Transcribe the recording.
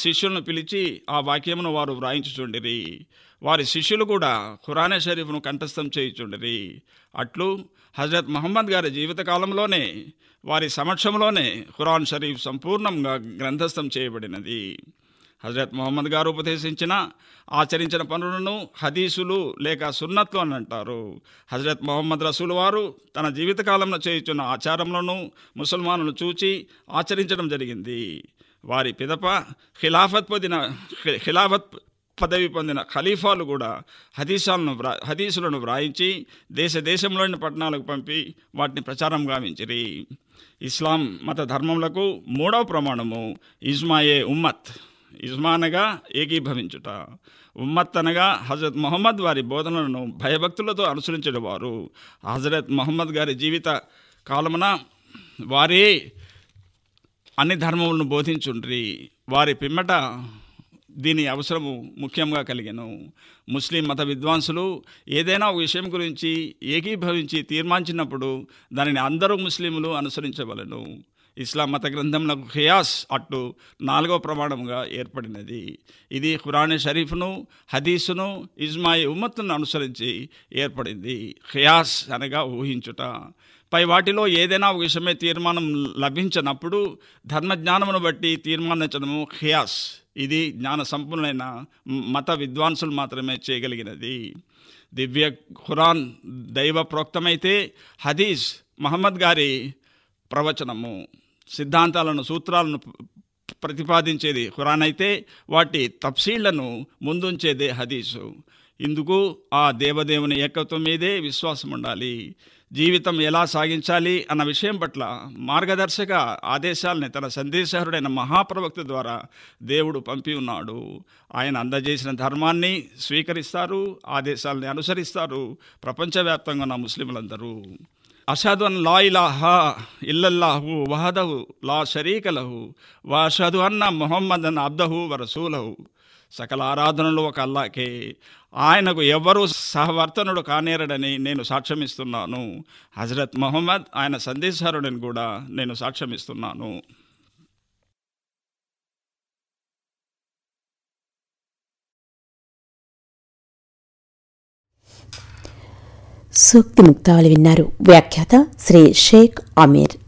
శిష్యులను పిలిచి ఆ వాక్యమును వారు వ్రాయించుచుండిరి వారి శిష్యులు కూడా ఖురానే షరీఫ్ను కంఠస్థం చేయుచుండిరి అట్లు హజరత్ మహమ్మద్ గారి జీవితకాలంలోనే వారి సమక్షంలోనే ఖురాన్ షరీఫ్ సంపూర్ణంగా గ్రంథస్థం చేయబడినది హజరత్ మొహమ్మద్ గారు ఉపదేశించిన ఆచరించిన పనులను హదీసులు లేక సున్నత్లు అని అంటారు హజరత్ మొహమ్మద్ రసూల్ వారు తన జీవితకాలంలో చేయుచున్న ఆచారములను ముసల్మానులు చూచి ఆచరించడం జరిగింది వారి పిదప ఖిలాఫత్ పొందిన ఖిలాఫత్ పదవి పొందిన ఖలీఫాలు కూడా హదీసాలను వ్రా హదీసులను వ్రాయించి దేశ దేశంలోని పట్టణాలకు పంపి వాటిని ప్రచారం గావించిరి ఇస్లాం మత ధర్మములకు మూడవ ప్రమాణము ఇజ్మాయే ఉమ్మత్ ఇజ్మా అనగా ఏకీభవించుట ఉమ్మత్ అనగా హజరత్ మొహమ్మద్ వారి బోధనలను భయభక్తులతో అనుసరించిన వారు హజరత్ మొహమ్మద్ గారి జీవిత కాలమున వారే అన్ని ధర్మములను బోధించుండ్రి వారి పిమ్మట దీని అవసరము ముఖ్యంగా కలిగెను ముస్లిం మత విద్వాంసులు ఏదైనా ఒక విషయం గురించి ఏకీభవించి తీర్మానించినప్పుడు దానిని అందరూ ముస్లింలు అనుసరించవలను ఇస్లాం మత గ్రంథంలో ఖియాస్ అట్టు నాలుగో ప్రమాణంగా ఏర్పడినది ఇది ఖురానే షరీఫ్ను హదీసును ఇజ్మాయి ఉమ్మత్తును అనుసరించి ఏర్పడింది ఖియాస్ అనగా ఊహించుట పై వాటిలో ఏదైనా ఒక విషయమే తీర్మానం లభించినప్పుడు ధర్మజ్ఞానమును బట్టి తీర్మానించడము ఖియాస్ ఇది జ్ఞాన సంపన్నులైన మత విద్వాంసులు మాత్రమే చేయగలిగినది దివ్య ఖురాన్ దైవ ప్రోక్తమైతే హదీస్ మహమ్మద్ గారి ప్రవచనము సిద్ధాంతాలను సూత్రాలను ప్రతిపాదించేది ఖురాన్ అయితే వాటి తఫ్సీళ్లను ముందుంచేదే హదీసు ఇందుకు ఆ దేవదేవుని ఏకత్వం మీదే విశ్వాసం ఉండాలి జీవితం ఎలా సాగించాలి అన్న విషయం పట్ల మార్గదర్శక ఆదేశాలని తన సందేశహరుడైన మహాప్రవక్త ద్వారా దేవుడు పంపి ఉన్నాడు ఆయన అందజేసిన ధర్మాన్ని స్వీకరిస్తారు ఆదేశాలని అనుసరిస్తారు ప్రపంచవ్యాప్తంగా ఉన్న ముస్లింలందరూ అషదు అన్ లా ఇలాహా ఇల్లల్లాహు వహదహు లా షరీక లహు వా అషదు అన్న మొహమ్మద్ అన్ అబ్దహు వరసూలహు సకల ఆరాధనలు ఒక అల్లాకే ఆయనకు ఎవరు సహవర్తనుడు కానేరడని నేను సాక్ష్యమిస్తున్నాను హజరత్ మొహమ్మద్ ఆయన సందేశారుడని కూడా నేను సాక్ష్యమిస్తున్నాను సూక్తి ముక్తావళి విన్నారు వ్యాఖ్యాత శ్రీ షేక్ అమీర్